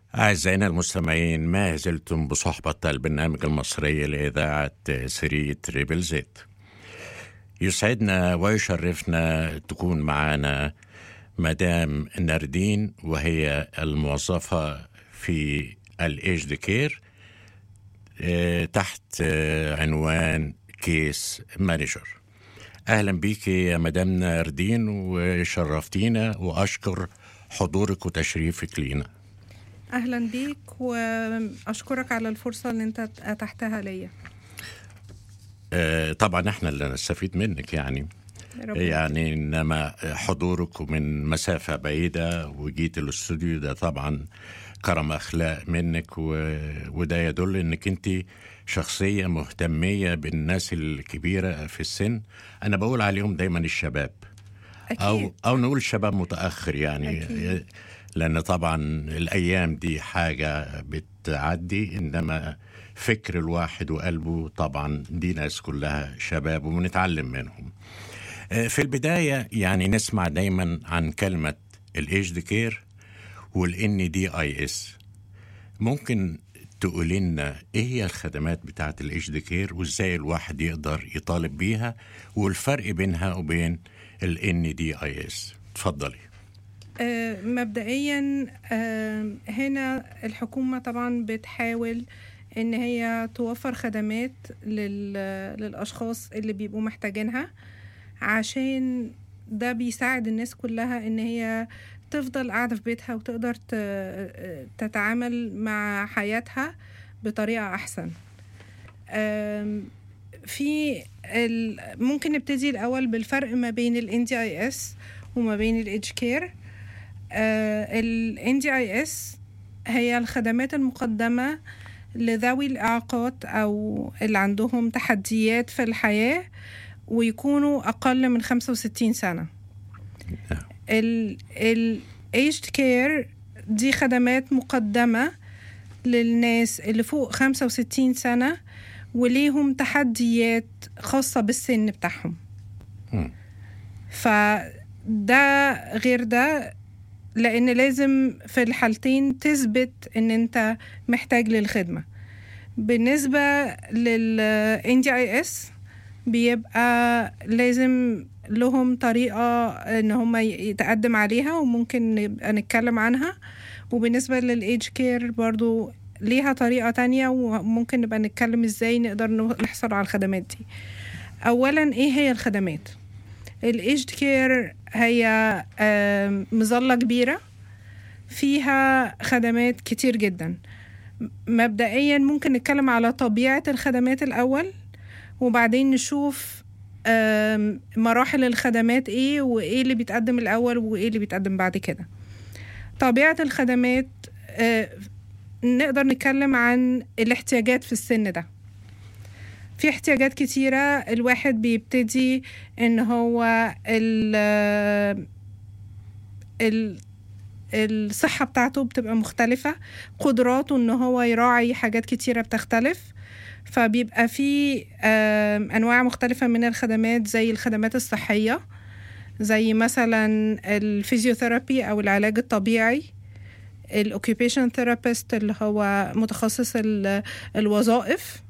أعزائنا المستمعين ما زلتم بصحبة البرنامج المصري لإذاعة سري تريبل زيت يسعدنا ويشرفنا تكون معنا مدام ناردين وهي الموظفة في الإيجد كير تحت عنوان كيس مانجر أهلا بيك يا مدام ناردين وشرفتينا وأشكر حضورك وتشريفك لينا اهلا بيك واشكرك على الفرصه اللي انت اتحتها ليا آه، طبعا احنا اللي نستفيد منك يعني ربنا يعني انما حضورك من مسافه بعيده وجيت الاستوديو ده طبعا كرم اخلاق منك و... وده يدل انك انت شخصيه مهتميه بالناس الكبيره في السن انا بقول عليهم دايما الشباب او اكيد او نقول شباب متاخر يعني أكيد. لان طبعا الايام دي حاجه بتعدي انما فكر الواحد وقلبه طبعا دي ناس كلها شباب وبنتعلم منهم آه، في البدايه يعني نسمع دايما عن كلمه الايجد كير والان دي اي اس ممكن تقولي لنا ايه هي الخدمات بتاعه الايجد كير وازاي الواحد يقدر يطالب بيها والفرق بينها وبين الان دي اي اس اتفضلي آه، مبدئيا آه، هنا الحكومه طبعا بتحاول ان هي توفر خدمات لل- للاشخاص اللي بيبقوا محتاجينها عشان ده بيساعد الناس كلها ان هي تفضل قاعده في بيتها وتقدر ت- تتعامل مع حياتها بطريقه احسن آم، في ال- ممكن نبتدي الاول بالفرق ما بين ال NDIS وما بين ال Age Care ال NDIS هي الخدمات المقدمة لذوي الإعاقات أو اللي عندهم تحديات في الحياة ويكونوا أقل من 65 سنة ال ال Aged Care دي خدمات مقدمة للناس اللي فوق 65 سنة وليهم تحديات خاصة بالسن بتاعهم مم. فده غير ده لأن لازم في الحالتين تثبت إن أنت محتاج للخدمة بالنسبة لل NDIS بيبقى لازم لهم طريقة إن هم يتقدم عليها وممكن نبقى نتكلم عنها وبالنسبة للإيج كير برضو ليها طريقة تانية وممكن نبقى نتكلم إزاي نقدر نحصل على الخدمات دي أولا إيه هي الخدمات الايجد كير هي آم، مظلة كبيرة فيها خدمات كتير جدا مبدئيا ممكن نتكلم على طبيعة الخدمات الأول وبعدين نشوف آم، مراحل الخدمات ايه وايه اللي بيتقدم الأول وايه اللي بيتقدم بعد كده طبيعة الخدمات آه، نقدر نتكلم عن الاحتياجات في السن ده في احتياجات كتيرة الواحد بيبتدي ان هو ال ال الصحة بتاعته بتبقى مختلفة قدراته ان هو يراعي حاجات كتيرة بتختلف فبيبقى في آم، انواع مختلفة من الخدمات زي الخدمات الصحية زي مثلا الفيزيوثيرابي او العلاج الطبيعي الاوكيبيشن ثيرابيست اللي هو متخصص ال- الوظائف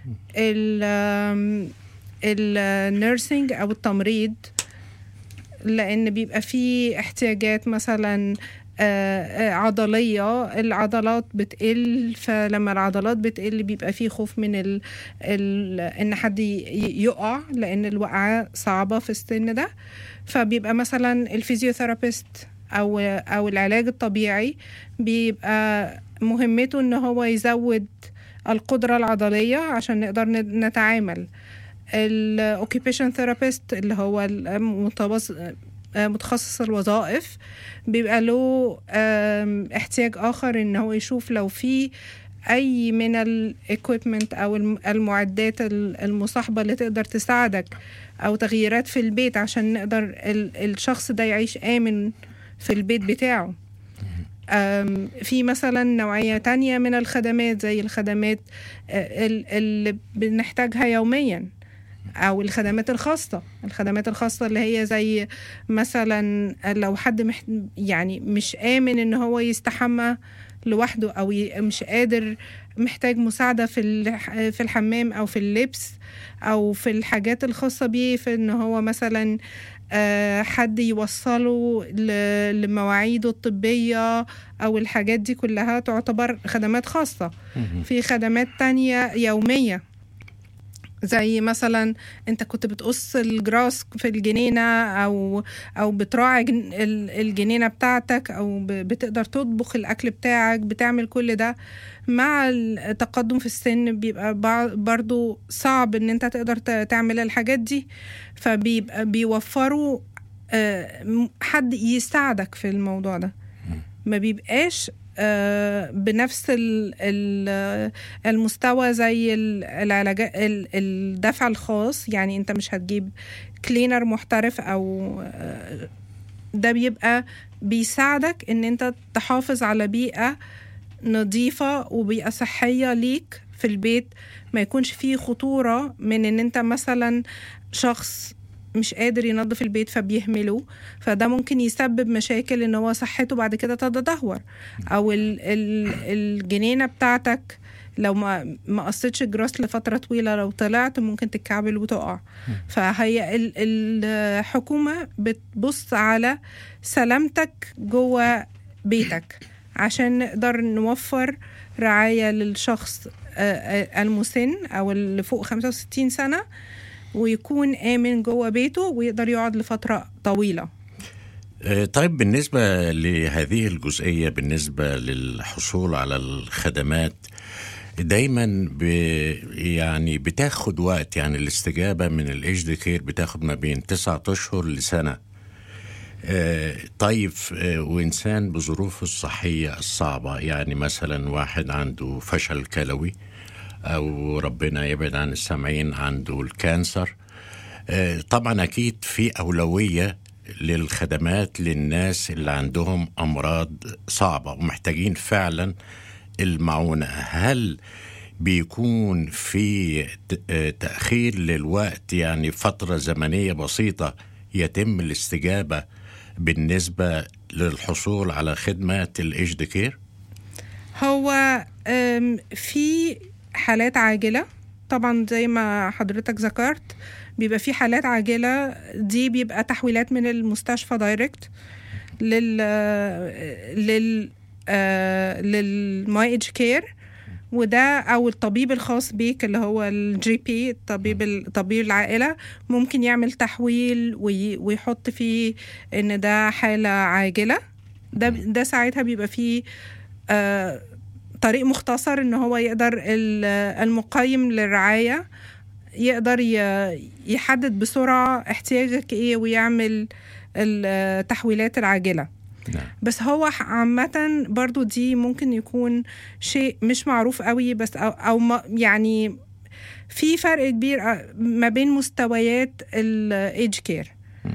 النيرسينج او التمريض لان بيبقى فيه احتياجات مثلا آه، آه، عضلية العضلات بتقل فلما العضلات بتقل بيبقى فيه خوف من ال ال ان حد ي- يقع لان الوقعة صعبة في السن ده فبيبقى مثلا الفيزيوثيرابيست او او العلاج الطبيعي بيبقى مهمته ان هو يزود القدرة العضلية عشان نقدر ن- نتعامل الاوكيبيشن ثيرابيست اللي هو المتبص- متخصص الوظائف بيبقى له آم، احتياج اخر ان هو يشوف لو في اي من الايكويبمنت او الم- المعدات ال- المصاحبه اللي تقدر تساعدك او تغييرات في البيت عشان نقدر ال- الشخص ده يعيش امن في البيت بتاعه أم، في مثلا نوعية تانية من الخدمات زي الخدمات آه، ال- اللي بنحتاجها يوميا او الخدمات الخاصه الخدمات الخاصه اللي هي زي مثلا لو حد مح يعني مش امن ان هو يستحمى لوحده او ي- مش قادر محتاج مساعده في الح- في الحمام او في اللبس او في الحاجات الخاصه بيه في ان هو مثلا آه، حد يوصله ل- لمواعيده الطبيه او الحاجات دي كلها تعتبر خدمات خاصه مهم. في خدمات تانية يومية زي مثلا انت كنت بتقص الجراس في الجنينة او او بتراعي جن- ال- الجنينة بتاعتك او ب- بتقدر تطبخ الاكل بتاعك بتعمل كل ده مع التقدم في السن بيبقى بع- برضو صعب ان انت تقدر ت- تعمل الحاجات دي فبيبقى بيوفروا آه، م- حد يساعدك في الموضوع ده ما بيبقاش آه، بنفس ال- ال- المستوى زي ال- العلاج ال- الدفع الخاص يعني انت مش هتجيب كلينر محترف او آه، ده بيبقى بيساعدك ان انت تحافظ على بيئة نظيفة وبيئة صحية ليك في البيت ما يكونش فيه خطورة من ان انت مثلا شخص مش قادر ينظف البيت فبيهمله فده ممكن يسبب مشاكل ان هو صحته بعد كده تتدهور او ال ال الجنينه بتاعتك لو ما ما قصيتش الجراس لفتره طويله لو طلعت ممكن تتكعبل وتقع فهي ال- الحكومه بتبص على سلامتك جوه بيتك عشان نقدر نوفر رعايه للشخص آه، آه، المسن او اللي فوق 65 سنه ويكون آمن جوه بيته ويقدر يقعد لفترة طويلة آه، طيب بالنسبة لهذه الجزئية بالنسبة للحصول على الخدمات دايما ب يعني بتاخد وقت يعني الاستجابة من الاتش دي كير بتاخد ما بين تسعة أشهر لسنة آه، طيب آه، وإنسان بظروفه الصحية الصعبة يعني مثلا واحد عنده فشل كلوي أو ربنا يبعد عن السامعين عنده الكانسر آه، طبعا أكيد في أولوية للخدمات للناس اللي عندهم أمراض صعبة ومحتاجين فعلا المعونة هل بيكون في ت- آه، تأخير للوقت يعني فترة زمنية بسيطة يتم الاستجابة بالنسبة للحصول على خدمات الاتش دي كير؟ هو أم، في حالات عاجلة طبعا زي ما حضرتك ذكرت بيبقى في حالات عاجلة دي بيبقى تحويلات من المستشفى دايركت لل لل آه، للماي ايدج كير وده او الطبيب الخاص بيك اللي هو الجي بي الطبيب طبيب العائله ممكن يعمل تحويل وي- ويحط فيه ان ده حاله عاجله ده ده ساعتها بيبقى فيه آه، طريق مختصر ان هو يقدر ال- المقيم للرعايه يقدر ي- يحدد بسرعه احتياجك ايه ويعمل التحويلات العاجله نعم بس هو ح- عامة برضو دي ممكن يكون شيء مش معروف قوي بس أو, أو ما يعني في فرق كبير آه، ما بين مستويات الايدج كير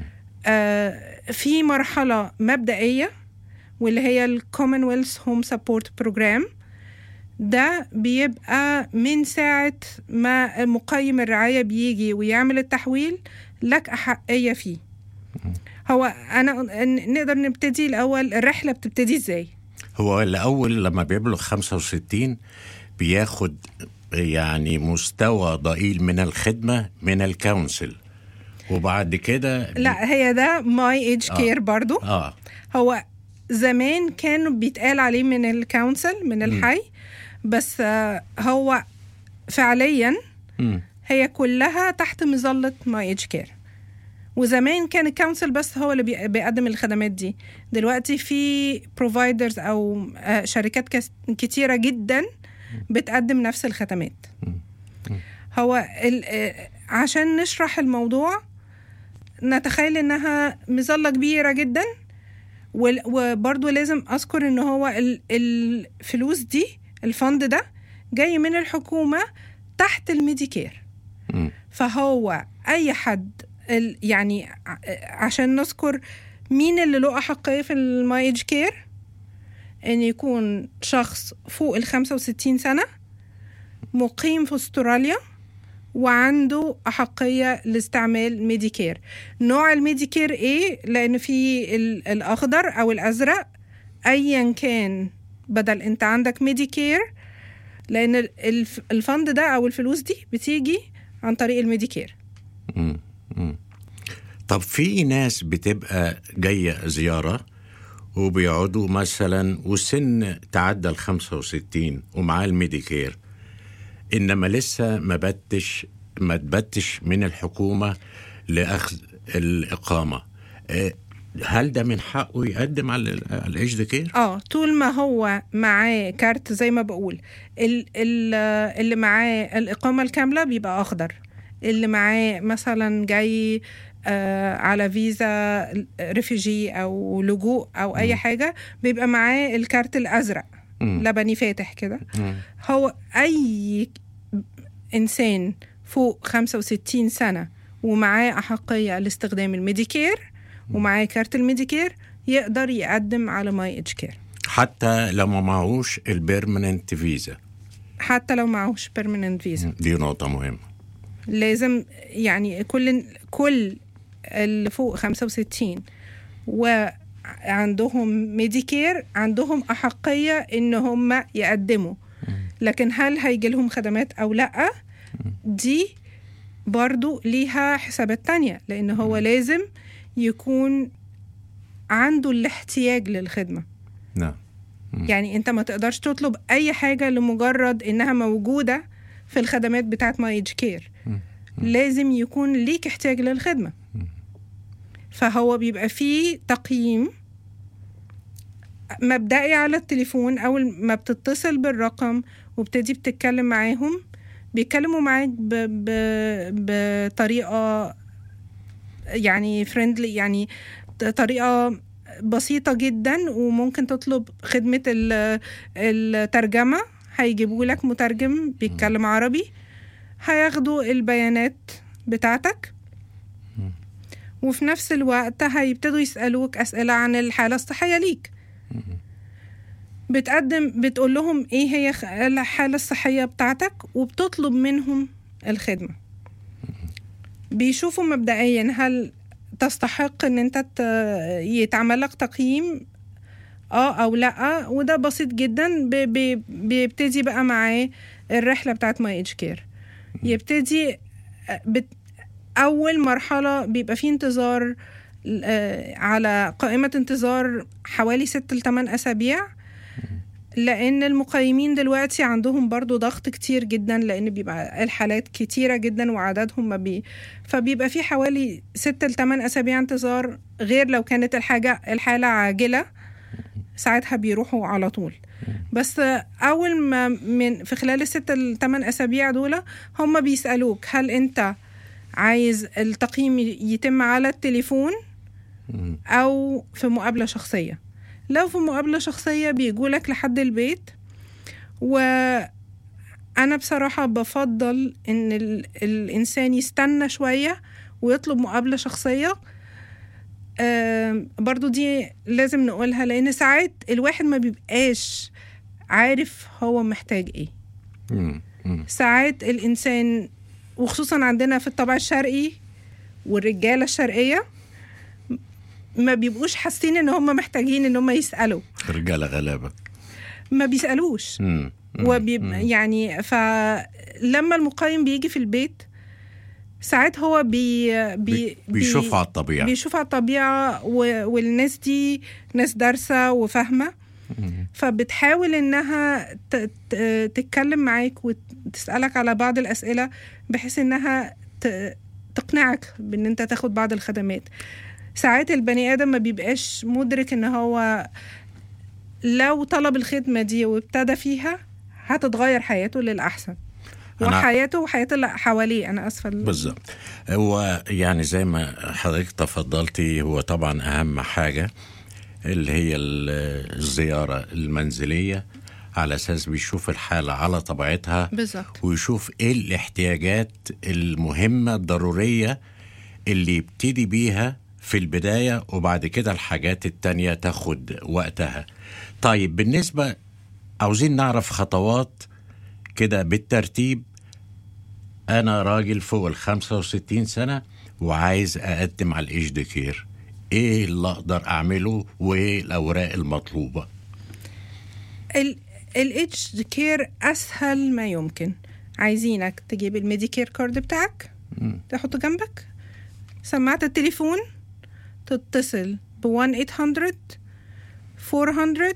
في مرحلة مبدئية واللي هي الكومنولث هوم سبورت بروجرام ده بيبقى من ساعة ما مقيم الرعاية بيجي ويعمل التحويل لك أحقية فيه هو أنا ن- نقدر نبتدي الأول الرحلة بتبتدي إزاي هو الأول لما بيبلغ 65 بياخد يعني مستوى ضئيل من الخدمة من الكونسل وبعد كده بي- لا هي ده ماي ايدج آه. كير برضو اه هو زمان كان بيتقال عليه من الكونسل من الحي بس آه، هو فعليا مم. هي كلها تحت مظلة ماي ايدج كير وزمان كان الكونسل بس هو اللي بي- بيقدم الخدمات دي دلوقتي في بروفايدرز او آه، شركات كس- كتيرة جدا بتقدم نفس الخدمات هو ال- آه، عشان نشرح الموضوع نتخيل انها مظلة كبيرة جدا وال- وبرضه لازم اذكر ان هو ال- الفلوس دي الفند ده جاي من الحكومة تحت الميديكير مم. فهو اي حد ال- يعني ع- عشان نذكر مين اللي له احقيه في الماي ايدج كير ان يكون شخص فوق ال 65 سنه مقيم في استراليا وعنده أحقية لاستعمال ميديكير نوع الميديكير إيه؟ لأن في ال- الأخضر أو الأزرق أيا كان بدل أنت عندك ميديكير لأن ال- الف- الفند ده أو الفلوس دي بتيجي عن طريق الميديكير مم. مم. طب في ناس بتبقى جاية زيارة وبيقعدوا مثلا وسن تعدى ال 65 ومعاه الميديكير انما لسه ما بتش ما تبتش من الحكومة لأخذ الإقامة آه، هل ده من حقه يقدم على ال- على الاتش كير؟ اه طول ما هو معاه كارت زي ما بقول ال- ال- اللي معاه الإقامة الكاملة بيبقى أخضر اللي معاه مثلا جاي آه على فيزا ريفيجي أو لجوء أو أي حاجة بيبقى معاه الكارت الأزرق مم. لبني فاتح كده مم. هو أي إنسان فوق 65 سنة ومعاه أحقية لاستخدام الميديكير ومعاه كارت الميديكير يقدر يقدم على ماي اتش كير حتى لو ما معهوش البيرمننت فيزا حتى لو معهوش بيرمننت فيزا دي نقطة مهمة لازم يعني كل كل اللي فوق 65 وعندهم ميديكير عندهم أحقية إن هم يقدموا لكن هل هيجي لهم خدمات أو لأ دي برضو ليها حسابات تانية لأن هو لازم يكون عنده الاحتياج للخدمة نعم يعني انت ما تقدرش تطلب اي حاجه لمجرد انها موجوده في الخدمات بتاعت ماي ايج كير لازم يكون ليك احتياج للخدمه فهو بيبقى فيه تقييم مبدئي على التليفون اول ما بتتصل بالرقم وبتدي بتتكلم معاهم بيتكلموا معاك ب... ب... بطريقه يعني فريندلي يعني طريقه بسيطة جدا وممكن تطلب خدمة ال- الترجمة هيجيبوا لك مترجم بيتكلم عربي هياخدوا البيانات بتاعتك وفي نفس الوقت هيبتدوا يسألوك أسئلة عن الحالة الصحية ليك بتقدم بتقول لهم ايه هي خ- الحالة الصحية بتاعتك وبتطلب منهم الخدمة بيشوفوا مبدئيا هل تستحق ان انت ت- يتعمل لك تقييم اه او لا وده بسيط جدا ب- ب- بيبتدي بقى معاه الرحله بتاعت ماي ايج كير يبتدي آه، بت اول مرحله بيبقى فيه انتظار آه، على قائمه انتظار حوالي ست لتمن اسابيع لان المقيمين دلوقتي عندهم برضو ضغط كتير جدا لان بيبقى الحالات كتيره جدا وعددهم ما بي فبيبقى في حوالي ست لتمن اسابيع انتظار غير لو كانت الحاجه الحاله عاجله ساعتها بيروحوا على طول بس اول ما من في خلال الست لتمن اسابيع دول هم بيسالوك هل انت عايز التقييم يتم على التليفون مم. او في مقابله شخصيه لو في مقابله شخصيه بيجولك لحد البيت وانا بصراحه بفضل ان ال... الانسان يستنى شويه ويطلب مقابله شخصيه آم، برضو دي لازم نقولها لان ساعات الواحد ما بيبقاش عارف هو محتاج ايه مم. مم. ساعات الانسان وخصوصا عندنا في الطبع الشرقي والرجاله الشرقيه ما بيبقوش حاسين ان هم محتاجين ان هم يسالوا رجالة غلابة ما بيسالوش مم. مم. وبيبقى يعني فلما المقيم بيجي في البيت ساعات هو بي بي بيشوف على الطبيعة بيشوف على الطبيعة و- والناس دي ناس دارسة وفاهمة مم. فبتحاول انها ت- ت- تتكلم معاك وتسألك على بعض الأسئلة بحيث انها ت- تقنعك بان انت تاخد بعض الخدمات ساعات البني آدم ما بيبقاش مدرك ان هو لو طلب الخدمة دي وابتدى فيها هتتغير حياته للأحسن أنا- وحياته وحياة اللي حواليه أنا آسفة بالظبط هو يعني زي ما حضرتك تفضلتي هو طبعا اهم حاجه اللي هي ال- الزياره المنزليه على اساس بيشوف الحاله على طبيعتها بالظبط ويشوف ايه الاحتياجات المهمه الضروريه اللي يبتدي بيها في البدايه وبعد كده الحاجات التانيه تاخد وقتها طيب بالنسبه عاوزين نعرف خطوات كده بالترتيب انا راجل فوق ال 65 سنه وعايز اقدم على الاتش دي كير ايه اللي اقدر اعمله وايه الاوراق المطلوبه الاتش كير اسهل ما يمكن عايزينك تجيب الميديكير كارد بتاعك تحطه جنبك سماعة التليفون تتصل ب 1 800 400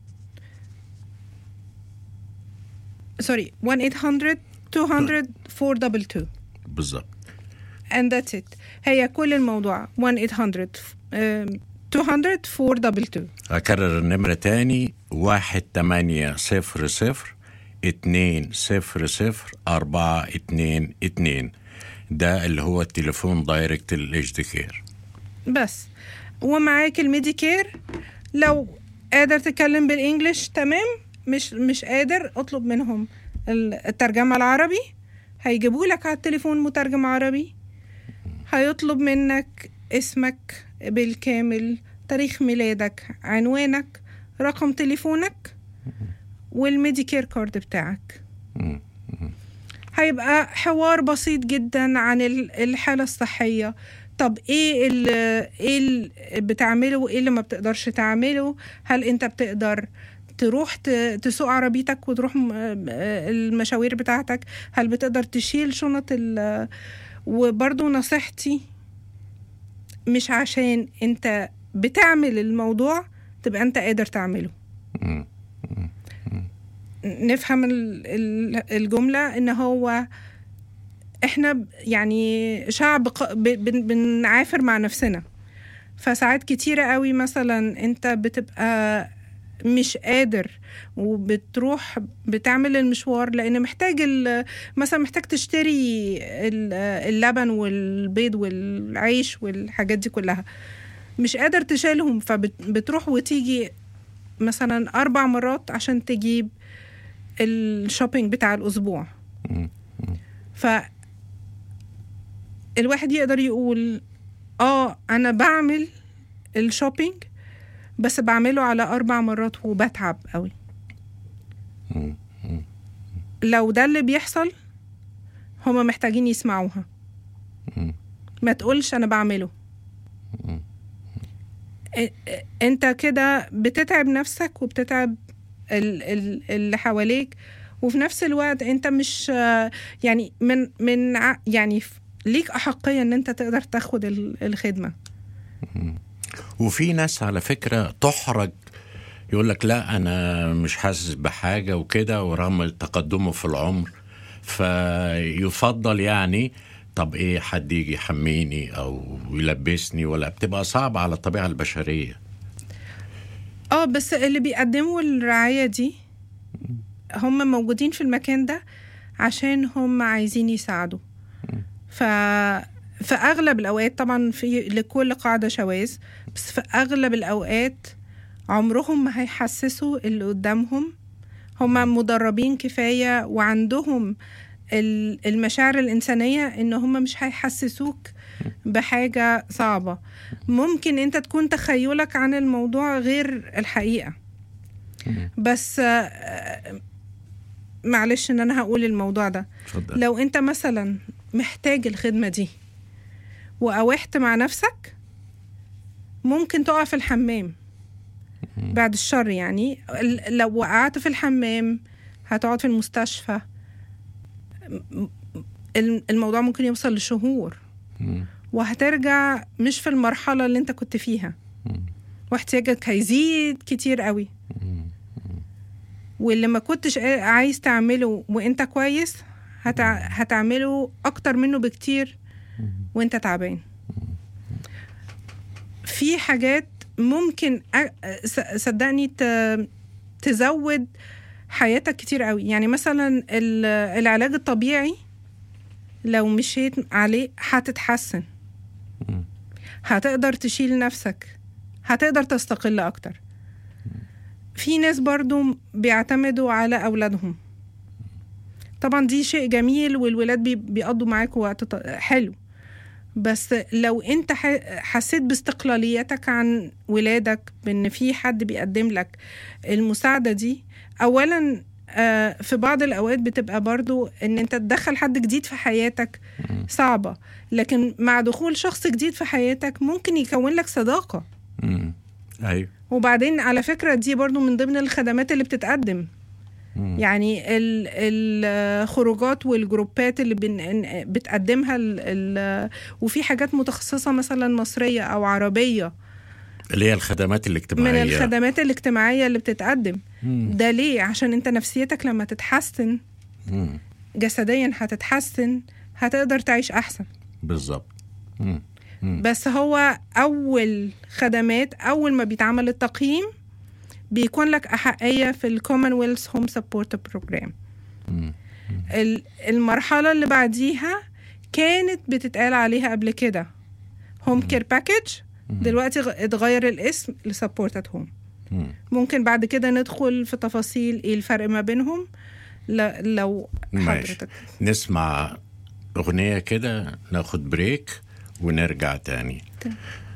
سوري 1 800 200 422 بالظبط and that's it هي كل الموضوع 1 800 200 422 أكرر النمرة تاني واحد تمانية صفر صفر اتنين صفر صفر أربعة اتنين اتنين ده اللي هو التليفون دايركت للإيش دي كير بس ومعاك الميديكير لو قادر تتكلم بالانجلش تمام مش مش قادر اطلب منهم الترجمة العربي هيجيبوا لك على التليفون مترجم عربي هيطلب منك اسمك بالكامل تاريخ ميلادك عنوانك رقم تليفونك والميديكير كارد بتاعك هيبقى حوار بسيط جدا عن الحالة الصحية طب ايه اللي ايه اللي بتعمله وايه اللي ما بتقدرش تعمله هل انت بتقدر تروح تسوق عربيتك وتروح المشاوير بتاعتك هل بتقدر تشيل شنط ال وبرضو نصيحتي مش عشان انت بتعمل الموضوع تبقى انت قادر تعمله نفهم الجملة ان هو احنا يعني شعب بنعافر مع نفسنا فساعات كتيرة قوي مثلا انت بتبقى مش قادر وبتروح بتعمل المشوار لان محتاج مثلا محتاج تشتري اللبن والبيض والعيش والحاجات دي كلها مش قادر تشيلهم فبتروح وتيجي مثلا اربع مرات عشان تجيب الشوبينج بتاع الاسبوع ف الواحد يقدر يقول اه انا بعمل الشوبينج بس بعمله على أربع مرات وبتعب قوي لو ده اللي بيحصل هما محتاجين يسمعوها ما تقولش أنا بعمله انت كده بتتعب نفسك وبتتعب اللي حواليك وفي نفس الوقت انت مش يعني من من يعني ليك احقيه ان انت تقدر تاخد الخدمه وفي ناس على فكرة تحرج يقول لك لا أنا مش حاسس بحاجة وكده ورغم تقدمه في العمر فيفضل يعني طب ايه حد يجي يحميني او يلبسني ولا بتبقى صعبة على الطبيعة البشرية اه بس اللي بيقدموا الرعاية دي هم موجودين في المكان ده عشان هم عايزين يساعدوا ف في اغلب الاوقات طبعا في لكل قاعده شواذ بس في اغلب الاوقات عمرهم ما هيحسسوا اللي قدامهم هما مدربين كفايه وعندهم المشاعر الانسانيه ان هما مش هيحسسوك بحاجه صعبه ممكن انت تكون تخيلك عن الموضوع غير الحقيقه بس معلش ان انا هقول الموضوع ده فضل. لو انت مثلا محتاج الخدمه دي وأوحت مع نفسك ممكن تقع في الحمام بعد الشر يعني لو وقعت في الحمام هتقعد في المستشفى الموضوع ممكن يوصل لشهور وهترجع مش في المرحلة اللي انت كنت فيها واحتياجك هيزيد كتير قوي واللي ما كنتش عايز تعمله وانت كويس هتعمله اكتر منه بكتير وانت تعبان في حاجات ممكن صدقني تزود حياتك كتير قوي يعني مثلا العلاج الطبيعي لو مشيت عليه هتتحسن هتقدر تشيل نفسك هتقدر تستقل اكتر في ناس برضو بيعتمدوا على اولادهم طبعا دي شيء جميل والولاد بيقضوا معاك وقت حلو بس لو انت حسيت باستقلاليتك عن ولادك بان في حد بيقدم لك المساعدة دي اولا آه، في بعض الأوقات بتبقى برضو إن أنت تدخل حد جديد في حياتك صعبة لكن مع دخول شخص جديد في حياتك ممكن يكون لك صداقة مم. ايوه وبعدين على فكرة دي برضو من ضمن الخدمات اللي بتتقدم مم. يعني ال- الخروجات والجروبات اللي بن بتقدمها ال ال وفي حاجات متخصصة مثلا مصرية أو عربية اللي هي الخدمات من الاجتماعيه الخدمات الاجتماعية اللي بتتقدم مم. ده ليه عشان انت نفسيتك لما تتحسن مم. جسديا هتتحسن هتقدر تعيش أحسن بالظبط مم. مم. بس هو أول خدمات أول ما بيتعمل التقييم بيكون لك أحقية في الكومنولث هوم سبورت بروجرام مم. ال- المرحلة اللي بعديها كانت بتتقال عليها قبل كده هوم كير باكج دلوقتي غ- اتغير الاسم لسبورتد هوم مم. ممكن بعد كده ندخل في تفاصيل ايه الفرق ما بينهم ل- لو ماشي حضرتك نسمع أغنية كده ناخد بريك ونرجع تاني تمام.